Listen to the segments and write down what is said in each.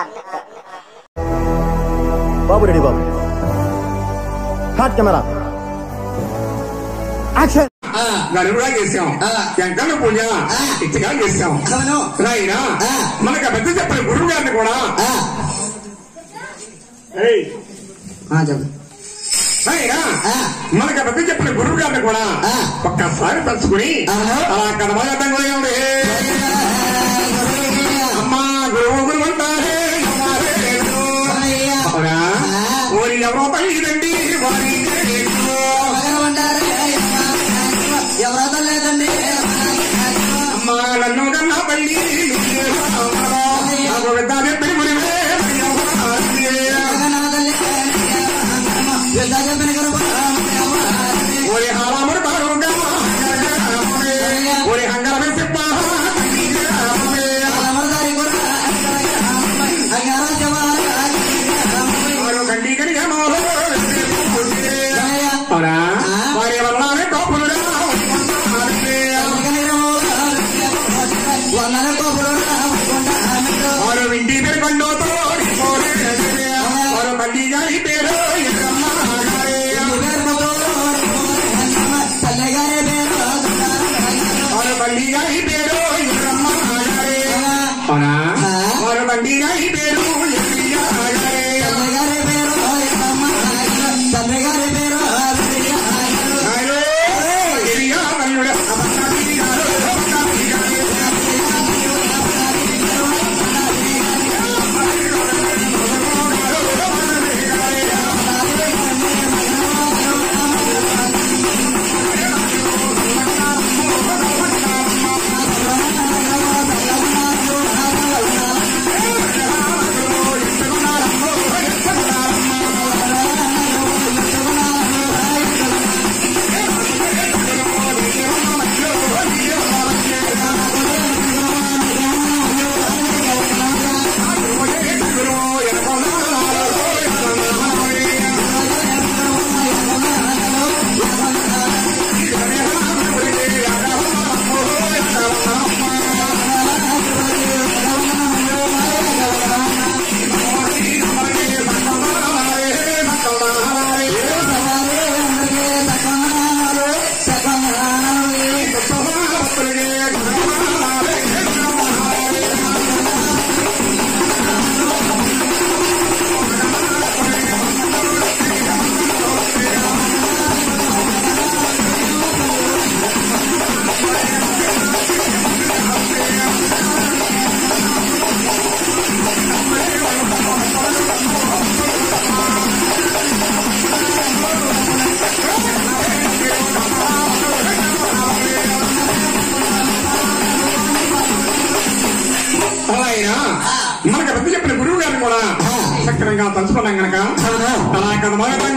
బాబు ready Babu హాట్ camera action గడువుగా చేసాం ఆ. వెంకన్న పూజ ఆ. ఇచ్చగా చేసాం అవును. రాయినా ఆ. మనకు పెద్ద చెప్పిన గురువు గారిని కూడా ఆ, ఏయ్, ఆ, చెప్పు రాయినా ఆ. మనకు పెద్ద చెప్పిన గురువు గారిని కూడా ఆ. ఒక్కసారి తలుచుకుని అవును. అలా కడమగడ్డం కూడా ఉంది అమ్మా గురువు గురువు అంటారే అమ్మారే లేదు. అయ్యా. అవునా ఆ. ఓరి ఎవరో తల్లిదండి వారి లేదు. భగవంతారే, ఎవరో తల్లేదండి అమ్మా నన్ను కన్నా తల్లి నీవే అమ్మా. నాకు పెద్ద చెప్పిన గురువే ఓరి హారాముడు బాగుండా ఓరి హంగరమే చెప్ప వారు గండి కని ఏమోలో అవునా వారి వల్లనే కోపులుడా వారు ఇంటి పేరు కొండోతో వారు మళ్ళీ గారి పేరు ఎర్రమ్మ వారు మళ్ళీ గారి పేరు ఎర్రమ్మ అవునా వారు మళ్ళీ గారి పేరు అలాగైనా మనకు పెద్ద చెప్పిన గురువు గారిని కూడా చక్కరంగా తలుచుకున్నాం గనక అలా అక్కడ మగటం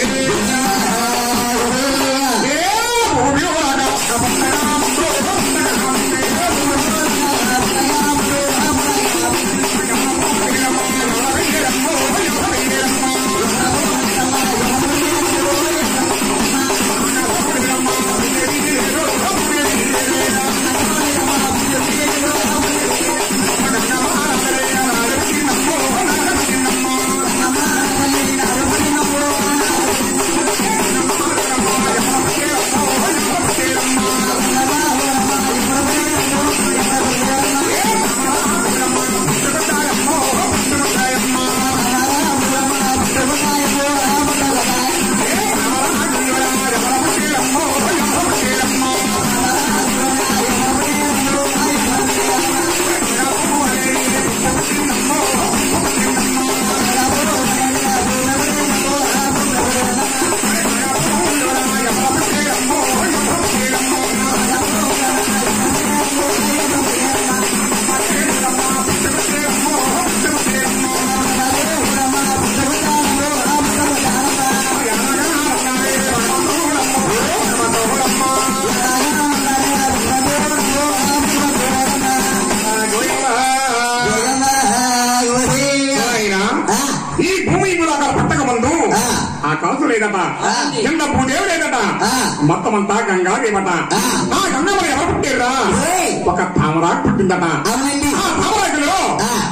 ఆయన ఈ భూమి మీద అక్కడ పట్టక ముందు ఆ కాసు లేదట కింద భూదేవి లేదట మొత్తం అంతా గంగా దేవట ఆ గంగమ్మని ఎవరు పుట్టారా ఏయ్. ఒక తామరాకు పుట్టిందట అవునండి ఆ తామరాకులో ఆ.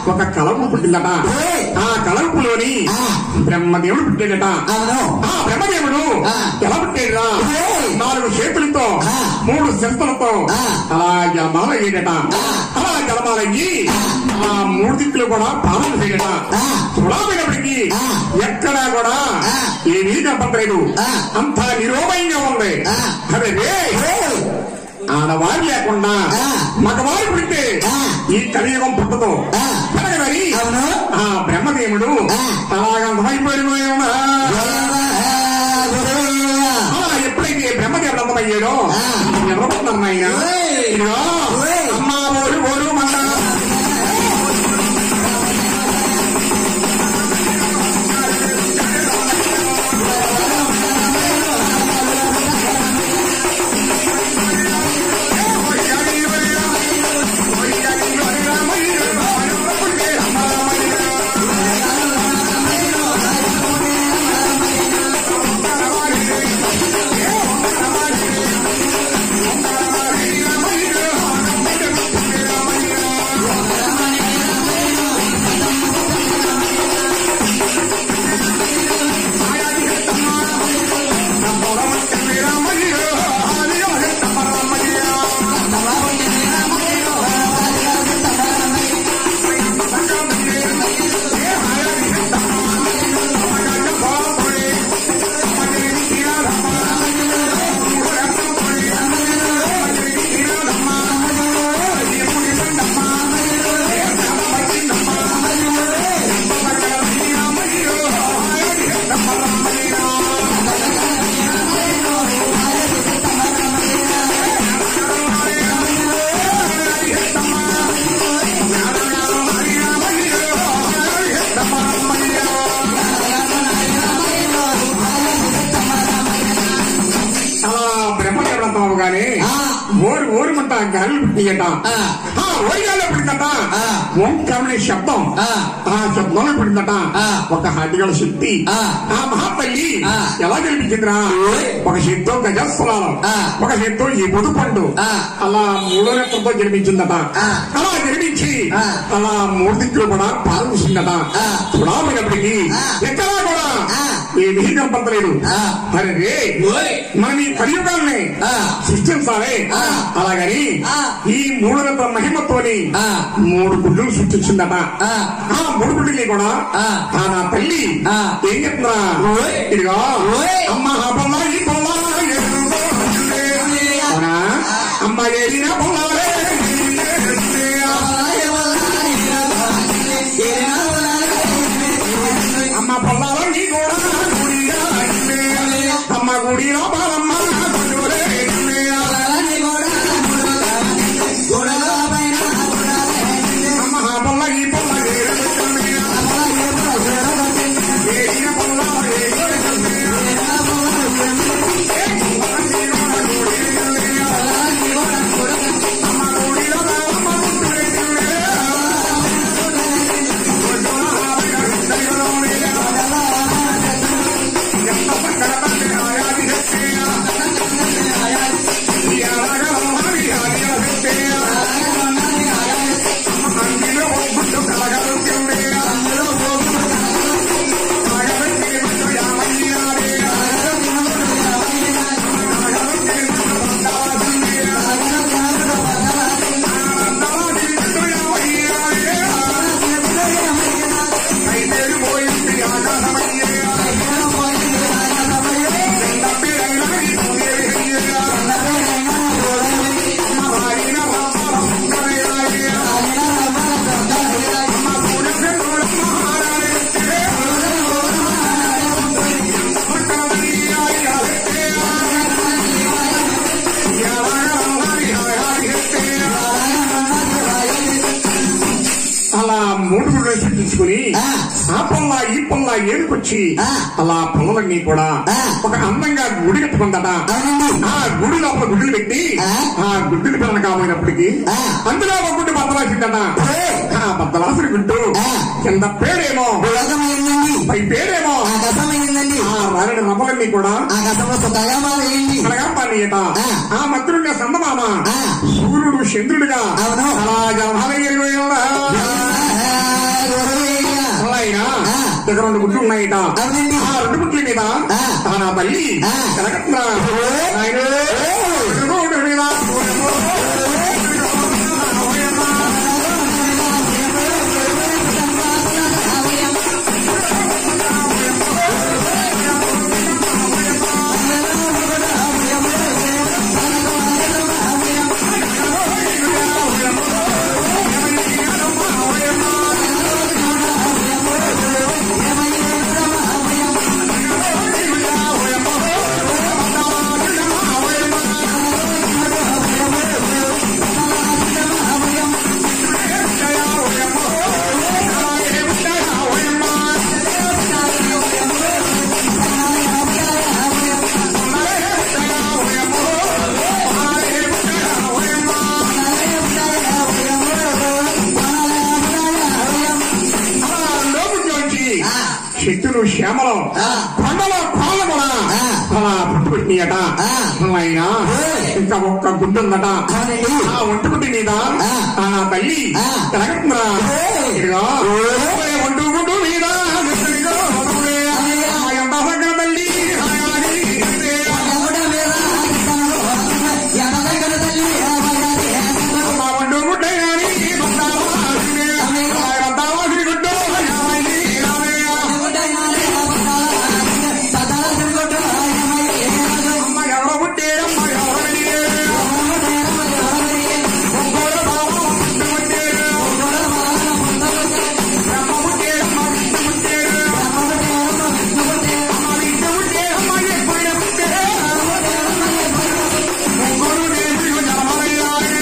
ఒక కలవు పుట్టిందట ఓయ్. ఆ కలవులోని ఆ. బ్రహ్మదేవుడు పుట్టాడట అవును ఆ బ్రహ్మదేవుడు ఆ. ఎలా పుట్టాడురా ఓయ్. నాలుగు చేతులతో ఆ. మూడు శస్త్రలతో ఆ. అలా జలమాల అయ్యేడట ఆ. అలా జలమాలయ్యి ఆ మూడు దిక్కులు కూడా పాలన చేయడట ఆ. చూడమైనప్పటికీ ఆ. ఎక్కడా కూడా ఆ. ఏమీ కనపడలేదు ఆ. అంతా నిరోమయంగా ఉంది ఆ. అదే ఓయ్. ఆడవారు లేకుండా ఆ. మగవారు పుట్టితే ఆ. ఈ కలియుగం పుట్టదు ఆ. కనుకని అవును. ఆ బ్రహ్మదేవుడు ఆ. అలాగంతమైపోయిన అలా ఎప్పుడైతే బ్రహ్మదేవుడు అంతమయ్యాడో ఆ. నిలబడుతున్నారు ఆయన ఓయ్. ఇదిగో ఓయ్. అమ్మా ఓరు ఓరు మంట అలా బ్రహ్మదేవుడు అంతం అవగానే ఆ. ఓరు ఓరుమంట గాలి పుట్టియట ఆ. ఆ ఓరిగాల్లో పుట్టిందట ఆ. ఓంకారమనే శబ్దం ఆ. ఆ శబ్దంలో పుట్టిందట ఆ. ఒక హటిగల శక్తి ఆ. ఆ మహాతల్లి ఆ. ఎలా గెలిపించిందిరా ఓయ్. ఒక చేత్తో గజస్వరాలం ఆ. ఒక చేత్తో ఈ పండు ఆ. అలా మూడో నెత్తంతో జన్మించిందట ఆ. అలా జన్మించి ఆ. అలా మూడు దిక్కులు కూడా పాల్గొసిందట ఆ. చూడమైనప్పటికీ ఆ. ఎక్కడా కూడా ఆ. ఏమీ కనపడలేదు ఆ. అరే రే ఓయ్. మనం ఈ కలియుగాన్ని ఆ. సృష్టించాలి ఆ. అలాగని ఆ. ఈ మూడు నెలల మహిమతోని ఆ. మూడు గుడ్లు సృష్టించిందట ఆ. ఆ మూడు గుడ్లని కూడా ఆ. ఆ నా తల్లి ఆ. ఏం చెప్తున్నా ఓయ్. ఇదిగో ఓయ్. అమ్మ ఆ పొల్ల ఈ పొల్ల ఎరుగో వచ్చిందే. అవునా అమ్మ ఏరిన పొలాలే అమ్మ పొలాలన్నీ కూడా గుడిగా అయిందే. అమ్మ గుడిలో బాలమ్మ గుడిలో ఎన్నే. అమ్మ ఆ పొల్ల ఈ పొల్ల ఏరుకొచ్చిందే. ఏరిన పొల్ల ఏరుకొచ్చిందే. అమ్మ గుడిలో బాలమ్మ గుడిలో అలా మూడు గుడ్లు సృష్టించుకుని ఆ. ఆ పొల్ల ఈ పొల్ల ఏడుకొచ్చి ఆ. అలా పొలలన్నీ కూడా ఆ. ఒక అందంగా గుడి కట్టుకుందట అవునండి. ఆ గుడి లోపల గుడ్లు పెట్టి ఆ. ఆ గుడ్డుని పిల్లలు కాబోయినప్పటికీ ఆ. అందులో ఒక గుడ్డు బద్దలాసిందట ఓయ్. ఆ బద్దలాసిన గుడ్డు ఆ. కింద పేడేమో ఉలగమైందండి పై పేడేమో ఆకాశమైందండి ఆ రాలని రమలన్నీ కూడా ఆకాశంలో సుఖంగా మారేయండి అనగా పన్నీయట ఆ. ఆ మధ్యుడుగా సందమామ ఆ. సూర్యుడు చంద్రుడిగా అవును. అలా జలహాలయ్య ఆ ఇక రెండు గుట్లు ఉన్నాయిట అవునండి. ఆ రెండు గుట్ల మీద ఆ. ఆ నా తల్లి ఆ. కనకత్ర నాయనా, రెండు గుట్ల మీద లోపులోంచి ఆ. శక్తులు శ్యామలం ఆ. కొండలో కోళ్ళ కూడా ఆ. అలా పుట్టుకొచ్చినాయట ఆ. అయినా ఓయ్. ఇంకా ఒక్క గుడ్డు ఉందట అవునండి. ఆ ఒంటి గుడ్డి మీద ఆ. ఆ నా తల్లి ఆ. తిరగట్రా ఓయ్. ఇదిగో ఓయ్ ఒంటి గుడ్డు మీద ఇదిగో వదలే. ఆ ఎంత దగ్గర తల్లి హాయాగి ఇదే. మా ఒంటి గుడ్డే గాని బందావాసినే. ఆ బందావాసిని గుడ్డు హాయాగి రావే. అమ్మ ఎవరో పుట్టే అమ్మ ఎవరో వెళ్ళే. ఒంగోలు బావ పుట్టి పుట్టే. అమ్మ పుట్టే అమ్మ విష్ణు పుట్టే. అమ్మ విష్ణు పుట్టే అమ్మ ఎప్పుడు పుట్టే. ఒంగోలు దేశీయ జనమయ్యాయ.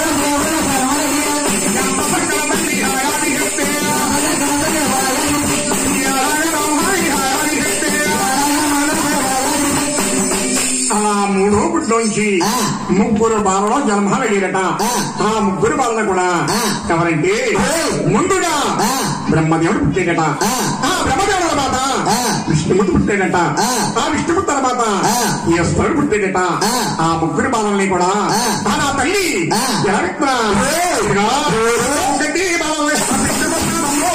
అమ్మ సకల తల్లి హాయాది హెత్తే. హాయాది హాయాది హెత్తే. అలా మూడో గుడ్లోంచి ఆ. ముగ్గురు బాలలో జన్మ వెళ్ళిరట ఆ. ఆ ముగ్గురు బాలను కూడా ఆ. ఎవరంటే ఓయ్. ముందుగా ఆ. బ్రహ్మదేవుడు పుట్టాడట ఆ. ఆ బ్రహ్మదేవుడు తర్వాత ఆ. విష్ణుమూర్తి పుట్టాడట ఆ. ఆ విష్ణుమూర్తి తర్వాత ఆ. ఈశ్వరుడు పుట్టాడట ఆ. ఆ ముగ్గురు బాలల్ని కూడా ఆ. ఆ నా తల్లి ఆ. ఎలా విత్తున్నా? ఓయ్. ఇదిగో, ఒకటి బాలలు విష్ణుమూర్తి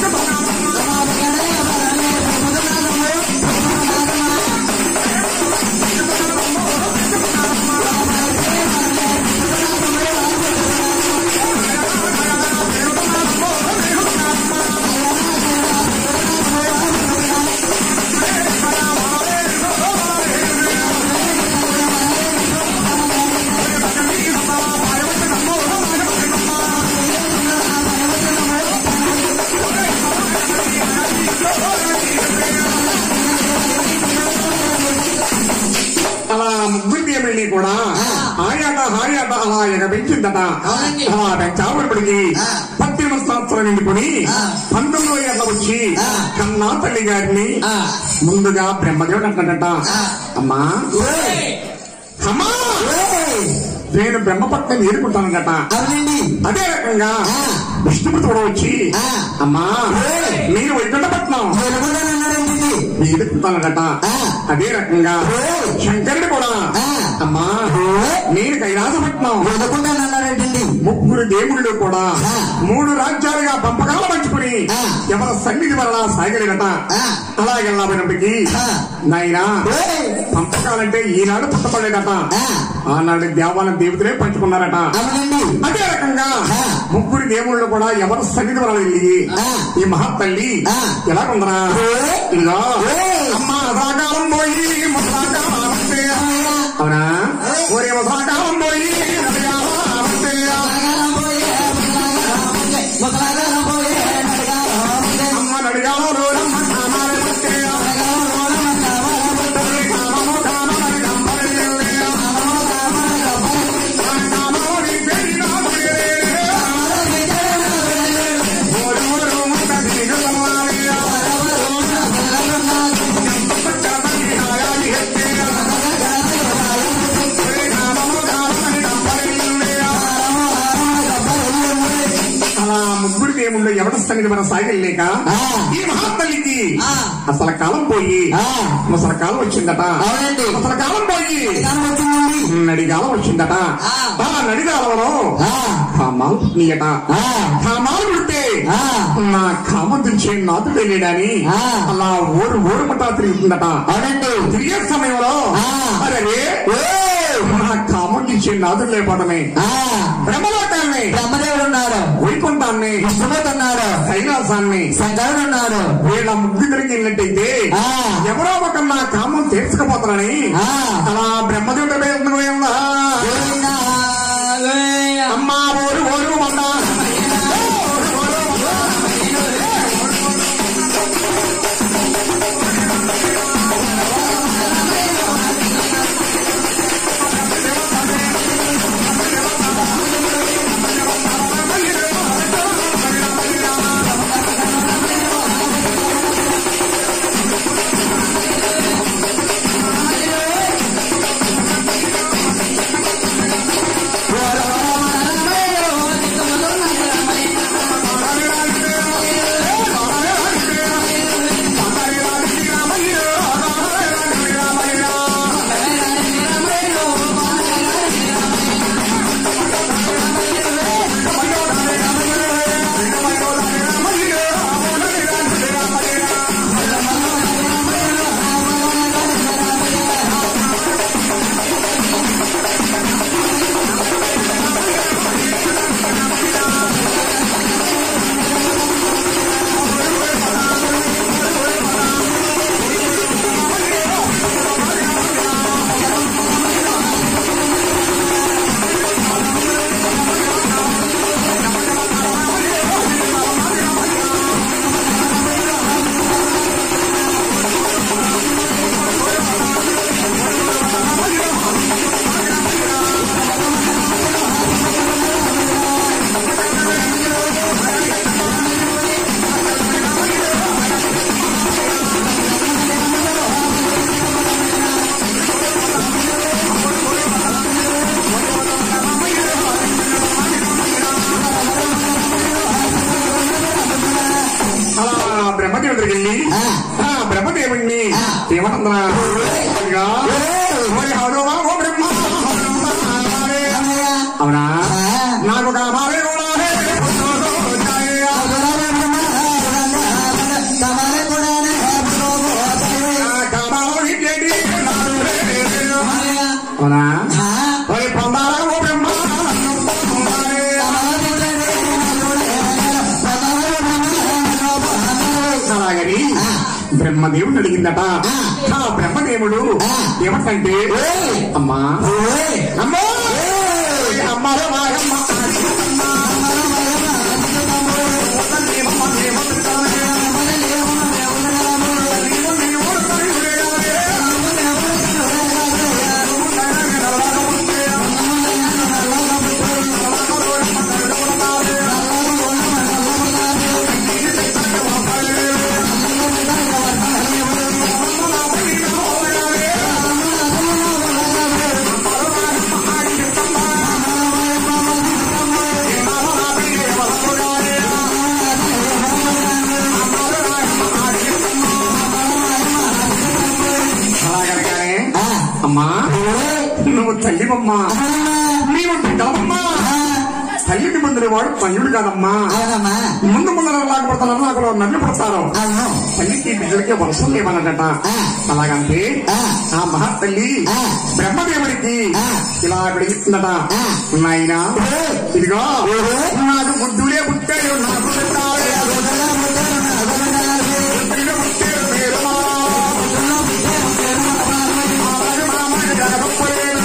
అలా ముగ్గురు దేవుళ్ళని కూడా ఆయాట హాయాట అలా ఎగబెంచిందట అవునండి. అలా పెంచాబడికి ఆ. పద్దెనిమిది సంవత్సరాలు నిండుకొని ఆ. పంతొమ్మిదో ఏళ్ళ వచ్చి ఆ. కన్నా తల్లి గారిని ఆ. ముందుగా బ్రహ్మదేవుడు అంటాడట ఆ. అమ్మా అమ్మా నేను బ్రహ్మ పక్కన ఏరుకుంటానట అవునండి అదే రకంగా ఆ. విష్ణుమూర్తి కూడా వచ్చి ఆ. అమ్మా ఓయ్. మీరు వైకుంఠపట్నం ఎరుగుదనన్నారండి ఎదుర్కొంటానట ఆ. అదే రకంగా ఓయ్. శంకరుడు కూడా ఆ. అమ్మా నేను కైలాసపట్నం ఎరుగుదనన్నారంటండి ముగ్గురు దేవుళ్ళు కూడా ఆ. మూడు రాజ్యాలుగా పంపకాలు పంచుకుని ఆ. ఎవరి సన్నిధి వల్ల సాగలేదట ఆ. అలాగెళ్ళబడినప్పటికీ ఆ. నాయనా ఓయ్. పంపకాలంటే ఈనాడు పుట్టపడలేదట ఆ. ఆనాడు దేవాలయం దేవతలే పంచుకున్నారట అవునండి అదే రకంగా ఆ. ముగ్గురు దేవుళ్ళు కూడా ఎవరి సన్నిధి వల్ల వెళ్ళి ఆ. ఈ మహాతల్లి ఆ. ఎలా ఉందరా ఓయ్. ఇదిగో ఓయ్. అమ్మ అసలాకాలం పోయి ముసలాకాలం వస్తే. అవునా ఒరే ముసలాకాలం పోయి నడియాలా వస్తే. అమ్మ నడిగాలో రమ్మ కామాల వస్తే. ఒరే కామము కామమని గంపలేలే. ఆ కామముని పెరిగిన ముడిలే. ఓరు ఓరు ముద్ద దిగులమాలి. చక్కని హాయాలి హెత్తే. ఒరే కామము కామమని గంపలేలే. అలా ముగ్గురు బ్రహ్మదేవుడు ఎవడ సన్నిధి మన సాగిలేక ఆ. ఈ మహాతల్లికి ఆ. అసలు కాలం పోయి ఆ. ముసల కాలం వచ్చిందట అవునండి. ముసల కాలం పోయి కాలం వచ్చిందండి నడిగాలం వచ్చిందట ఆ. ఆ నడిగాలంలో ఆ. కామాలు పుట్టియట ఆ. కామాలు పుడితే ఆ. నా కామం తెలిసే నాతు తెలియడని ఆ. అలా ఊరు ఊరు ముట్టా తిరుగుతుందట అవునండి తిరిగే సమయంలో ఆ. అరే నా కామం తెలిసే నాదుడు లేకపోవడమే ఆ. బ్రహ్మలోకాన్ని బ్రహ్మదేవుడు ఉన్నాడు వైకుంఠాన్ని విష్ణుమూర్తి ఉన్నాడు కైలాసాన్ని శంకరుడు ఉన్నాడు వీళ్ళ ముగ్గురు వెళ్ళినట్టయితే ఆ. ఎవరో ఒక నా కామం తీర్చకపోతానని ఆ. అలా బ్రహ్మదేవుడు పేరుందా గోవిందా, గోవిందా. అమ్మా ఓరు ఓరు అన్నా అలా బ్రహ్మదేవుడికి వెళ్ళి ఆ. ఆ బ్రహ్మదేవుణ్ణి ఆ. ఏమంటున్నా ఇదిగా, ఓరి హనుమా, ఓ బ్రహ్మ, అమ్మయ్య. అవునా ఆ. నాకు కావాలి కూడా కమల కూడానే కావాలి ఏంటి? అమ్మయ్య. అవునా ఆ. ఓరి పొందాలా ఓ బ్రహ్మ అలాగని బ్రహ్మదేవుడు అడిగిందట ఆ బ్రహ్మదేవుడు ఏమంటే అమ్మా అమ్మా అమ్మా మాయమ్మ అలాగనగానే అమ్మా నువ్వు తల్లివమ్మా నీవు బిడ్డవమ్మా తల్లికి ముందు వాడు పన్నుడు కాదమ్మా అవునమ్మా ముందు ముందర లాగపడతాను నాకు నన్ను పడతారు అవును తల్లికి బిడ్డలకి వరుసలు లేవన్నట ఆ. అలాగంటే ఆ. ఆ మహాతల్లి ఆ. బ్రహ్మదేవుడికి ఆ. ఇలా అడిగిస్తుందట ఆ. నాయనా ఇదిగో నాకు బుద్ధులే పుట్టాడు నాకు పుట్టాడు. బుద్ధులే పుట్టాడు పేరుమా. అలాగే మామయ్య జగప్పలేడు.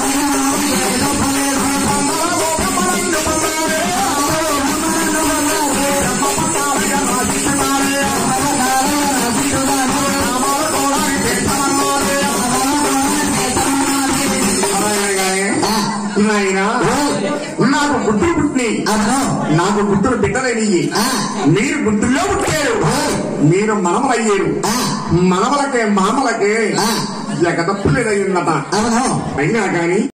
నాయనా నాకు గుడ్డులు పుట్టినాయి అవును నాకు గుడ్డులు బిడ్డలేనియ్యి ఆ. మీరు గుడ్డుల్లో పుట్టారు మీరు మనమలయ్యారు ఆ. మనవలకే మామలకే ఆ. జగదప్పులేదయ్యిందట అవును అయినా కాని